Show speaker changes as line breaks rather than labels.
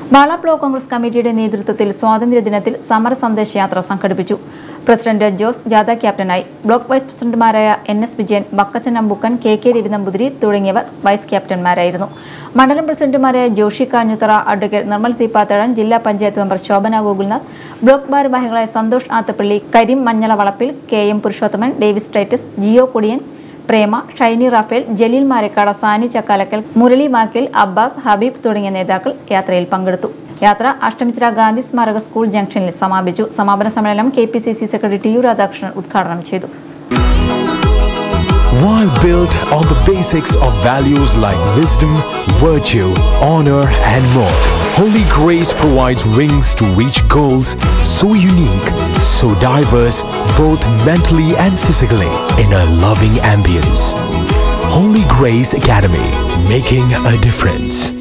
ബാള block Congress കമ്മിറ്റിയുടെ നേതൃത്വത്തിൽ സ്വാതന്ത്ര്യദിനത്തിൽ സമര സന്ദേശയാത്ര സംഘടിപ്പിച്ചു പ്രസിഡന്റ് ജോസ് ജാഥ ക്യാപ്റ്റനായി ബ്ലോക്ക് വൈസ് പ്രസിഡന്റുമാരായ N S Vijayan Bakkachan Ambukkan K K Ravinamboothiri തുടങ്ങിയവർ വൈസ് ക്യാപ്റ്റന്മാരായിരുന്നു മണ്ഡലം പ്രസിഡന്റുമാരായ ജോഷി കാഞ്ഞുത്തറ അഡ്വക്കേറ്റ് നിർമ്മൽ സി പാത്തഴൻ ജില്ലാ പഞ്ചായത്ത് മെമ്പർ ശോഭന ഗോകുൽനാഥ് ബ്ലോക്ക് ഭാരവാഹികളായ Santhosh Athappilly Karim Manjala Valappil K M Purushothaman Davis Titus Jio Kudiyan Prema Shiny Raphael Jaleel Marakkada Sani Chakkalakkal Murali Vakkil Abbas Habib തുടങ്ങിയ നേതാക്കൾ യാത്രയിൽ പങ്കെടുത്തു യാത്ര അഷ്ടമിച്ചിര ഗാന്ധി സ്മാരക സ്കൂൾ ജംഗ്ഷനിൽ സമാപിച്ചു സമാപന സമ്മേളനം K P C C secretary T U Radhakrishnan ഉദ്ഘാടനം ചെയ്തു
While built on the basics of values like wisdom, virtue, honor, and more, Holy Grace provides wings to reach goals so unique, so diverse, both mentally and physically, in a loving ambience. Holy Grace Academy, making a difference.